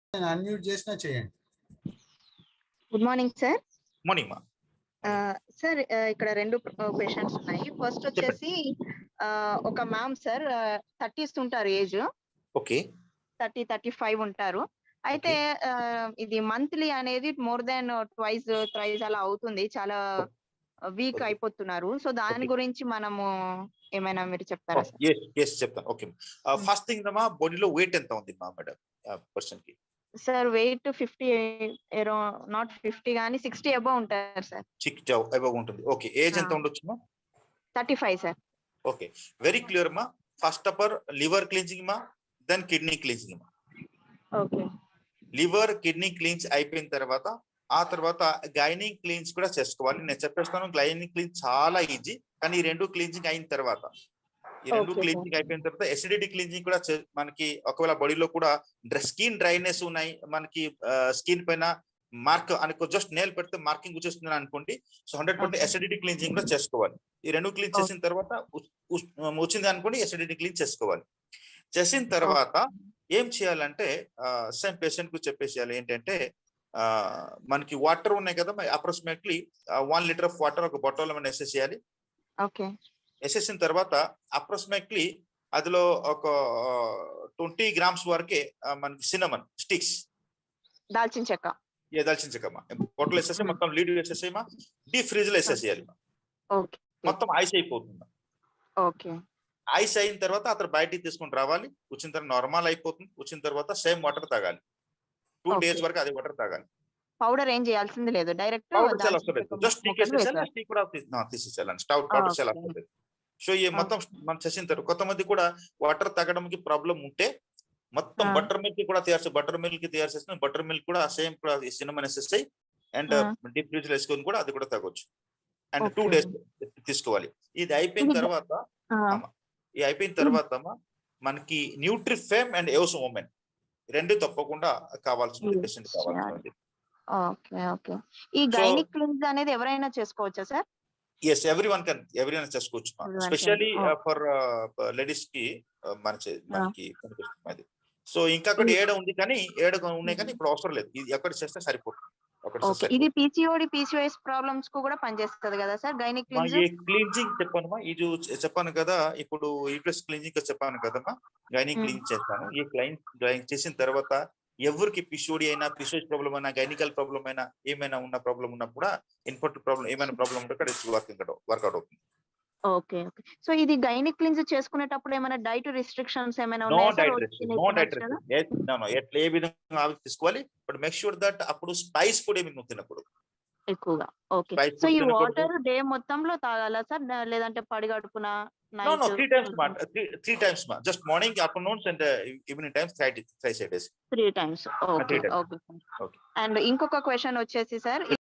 Unmute చేసినా చేయండి good morning sir morning మా సార్ ఇక్కడ రెండు క్వశ్చన్స్ ఉన్నాయి ఫస్ట్ వచ్చేసి ఆ, ఒక మ్యామ్ సార్ థర్టీస్ ఉంటారు age okay thirty thirty five ఉంటారు అయితే ఆ, ఇది మంత్లీ అనేది మోర్ దాన్ ట్వైస్ థ్రైస్ అలా అవుతుంది చాలా వీక్ Okay. అయిపోతున్నారు సో దాని Okay. గురించి మనము ఏమైనా మీరు చెప్తారా సార్ ఎస్ ఎస్ చెప్తాను ఓకే ఫస్ట్ థింగ్ మా బాడీలో వెయిట్ ఎంత ఉంది మా మేడం పర్సన్ కి sir weight fifty not fifty కానీ సిక్స్టీ అబౌవ్ ఉంటారు సార్ చిక్ అబౌవ్ ఉంటుంది ఓకే ఏజ్ ఎంత Ah. ఉండొచ్చు మా thirty five sir okay very clear మా ఫస్ట్ అపర్ లివర్ క్లీన్జింగ్ మా దెన్ కిడ్నీ క్లీన్జింగ్ మా ఓకే లివర్ కిడ్నీ క్లీన్స్ అయిపోయిన తర్వాత ఆ తర్వాత గైనింగ్ క్లీన్స్ కూడా చేసుకోవాలి నేను చెప్పేస్తాను గైనింగ్ క్లీన్ చాలా ఈజీ కానీ ఈ రెండు క్లీన్జింగ్ అయిన తర్వాత ఈ రెండు Okay, sir. క్లీన్జింగ్ అయిపోయిన తర్వాత ఎసిడిటీ క్లీన్జింగ్ కూడా చే- మనకి ఒకవేళ బాడీలో కూడా స్కిన్ డ్రైనెస్ ఉన్నాయి మనకి స్కిన్ పైన మార్క్ అనుకో జస్ట్ నేల్ పెడితే మార్కింగ్ వచ్చేస్తుంది అనుకోండి so hundred percent Okay. Acidity cleansing కూడా చేసుకోవాలి ఈ రెండు క్లీన్ Okay. చేసిన తర్వాత ఉస్- ఉస్- వచ్చింది అనుకోండి ఎసిడిటీ క్లీన్ చేసుకోవాలి చేసిన తర్వాత ఏం చేయాలంటే సేమ్ పేషెంట్ కు చెప్పేసేయాలి ఏంటంటే ఆ, మనకి వాటర్ ఉన్నాయి కదా approximately one litre of water ఒక బొట్టలో మనం వేసేసేయాలి ఓకే వేసేసిన తర్వాత అప్రాక్సిమేట్లీ అందులో ఒక ట్వంటీ గ్రామ్స్ వరకే ఆ, మనకి సినమన్ స్టిక్స్ దాల్చిన చెక్క ఏ దాల్చించకమ్మా బొట్టలు వేసేసి మొత్తం లీడ్ వేసేసేమా డీప్ ఫ్రిడ్జ్ లో వేసేసేయాలి ఓకే మొత్తం ఐస్ అయిపోతుంది ఓకే ఐస్ అయిన తర్వాత అతను బయటికి తీసుకొని రావాలి వచ్చిన తర్వాత నార్మల్ అయిపోతుంది వచ్చిన తర్వాత సేమ్ వాటర్ తాగాలి టూ Okay. డేస్ వరకు అదే వాటర్ తాగాలి పౌడర్ ఏం చేయాల్సింది లేదు డైరెక్ట్ పౌడర్ చాలా అవసరం లేదు జస్ట్ టీ వేసేసాలి టీ కూడా తీ- ఆ, తీసేసేయాలి స్టవ్ పౌడర్ చాలా Okay. అవసరం లేదు సో ఈ మొత్తం మనం చేసిన తర్వాత కొంతమంది కూడా వాటర్ తాగడానికి ప్రాబ్లం ఉంటే మొత్తం Ah. బటర్ మిల్క్ కూడా తయారు బటర్ మిల్క్ తయారు చేసిన బటర్ మిల్క్ కూడా సేమ్ కూడా cinema SSI and Ah. Deep fridge లో వేసుకొని కూడా అది కూడా తాగొచ్చు అండ్ టూ Okay. డేస్ తీసుకోవాలి ఇది అయిపోయిన ఇది- తర్వాత ఇది అయిపోయిన తర్వాత అమ్మా, మనకి న్యూట్రిఫేమ్ అండ్ ఎవస్ ఉమెన్ రెండు తప్పకుండా కావాల్సింది Yes, పేషెంట్ కావాల్సింది ఓకే ఓకే ఈ So- గైనిక్ క్లినిక్ అనేది ఎవరైనా చేసుకోవచ్చా sir yes everyone can everyone చేసుకోవచ్చు Everyone can. Specially Oh. For ladies కి uh, మన చే- మనకి కనిపిస్తుంది అది సో ఇంకా అక్కడ Mm. ఏడ ఉంది కానీ ఏడ ఉన్నాయి కానీ ఇప్పుడు అవసరం లేదు ఇది ఎక్కడ చేస్తే సరిపోతుంది అక్కడ ఓకే ఇది పీసీఓడి పీసీఓఎస్ ప్రాబ్లమ్స్ కు కూడా పనిచేస్తుంది కదా సార్ గైనిక్ మా క్లినిక్ ఈ క్లీన్జింగ్ చెప్పాను ఇది చెప్పాను కదా ఇప్పుడు ఈ ప్లస్ క్లీన్జింగ్ చెప్పాను కదమ్మా గైనిక్ Mm. క్లీన్ చేస్తాను ఈ క్లైన్ క్లైన్ చేసిన తర్వాత ఎవరికి పిషోడి అయినా పిషోజ్ ప్రాబ్లం అయినా గైనికల్ ప్రాబ్లం అయినా ఏమైనా ఉన్న ప్రాబ్లం ఉన్నా కూడా ఇన్పుట్ ప్రాబ్లం ఏమైనా ప్రాబ్లం ఉంటే అక్కడ వర్కింగ్ వర్కౌట్ అవుతుంది ఓకే ఓకే సో ఇది గైనిక్ క్లినిక్ చేసుకునేటప్పుడు ఏమైనా డైట్ రిస్ట్రిక్షన్స్ ఏమైనా నో ఉన్నాయా సార్ డైట్ వచ్చి రెస్ట్రిక్షన్ నో డైట్ తినొచ్చు కదా? రెస్ట్రిక్షన్ ఎట్లా ఏ విధంగా ఆవి తీసుకోవాలి బట్ మేక్ షూర్ దట్ అప్పుడు స్పైస్ ఫుడ్ ఏమి నువ్వు తినకూడదు ఎక్కువగా ఓకే Spice సో food ఈ తినకూడదు. వాటర్ డే మొత్తంలో తాగాలా సార్ లేదంటే పడిగడుపున నో నో త్రీ టైమ్స్ మా నైట్ త్రీ టైమ్స్ మా just morning afternoons and evening times three three days three times okay times. Okay Okay. And ఇంకొక క్వశ్చన్ వచ్చేసి సార్